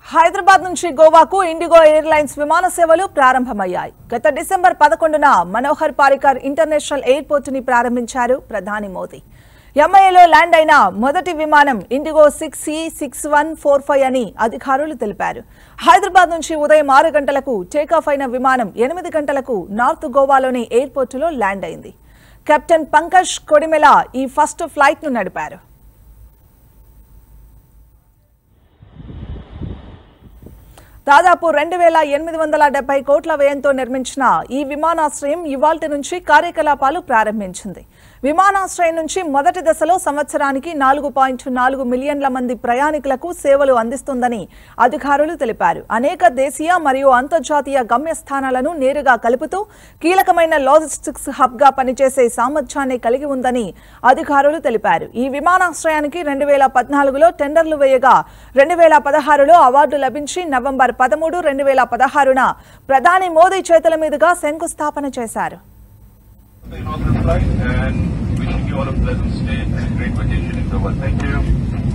హైదరాబాద్ నుంచి గోవాకు IndiGo airlines విమాన సేవలు ప్రారంభమయ్యాయి గత డిసెంబర్ పదకొండున మనోహర్ పారికర్ ఇంటర్నేషనల్ ఎయిర్పోర్ట్ ని ప్రారంభించారు ప్రధాని మోదీ ఎంఐఏలో ల్యాండ్ అయిన మొదటి విమానం IndiGo six C six one four five అని అధికారులు తెలిపారు హైదరాబాద్ నుంచి ఉదయం ఆరు గంటలకు టేకాఫ్ అయిన విమానం ఎనిమిది గంటలకు నార్త్ గోవాలోని ఎయిర్పోర్టులో ల్యాండ్ అయింది కెప్టెన్ పంకజ్ కొడిమెల ఈ ఫస్ట్ ఫ్లైట్ ను నడిపారు దాదాపు రెండు వేల ఎనిమిది వందల డెబ్బై కోట్ల వ్యయంతో నిర్మించిన ఈ విమానాశ్రయం ఇవాల్టి నుంచి కార్యకలాపాలు ప్రారంభించింది విమానాశ్రయం నుంచి మొదటి దశలో సంవత్సరానికి నాలుగు పాయింట్ నాలుగు మిలియన్ల మంది ప్రయాణికులకు సేవలు అందిస్తుందని అధికారులు తెలిపారు అనేక దేశీయ మరియు అంతర్జాతీయ గమ్యస్థానాలను నేరుగా కలుపుతూ కీలకమైన లాజిస్టిక్స్ హబ్ గా పనిచేసే సామర్థ్యాన్ని కలిగి ఉందని అధికారులు తెలిపారు ఈ విమానాశ్రయానికి రెండు వేల పద్నాలుగులో టెండర్లు వేయగా రెండు వేల పదహారులో అవార్డు లభించి నవంబర్ పదమూడు రెండు వేల పదహారున ప్రధాని మోదీ చేతుల మీదుగా శంకుస్థాపన చేశారు the inaugural flight and wishing you all a pleasant stay and a great vacation in Goa. Thank you.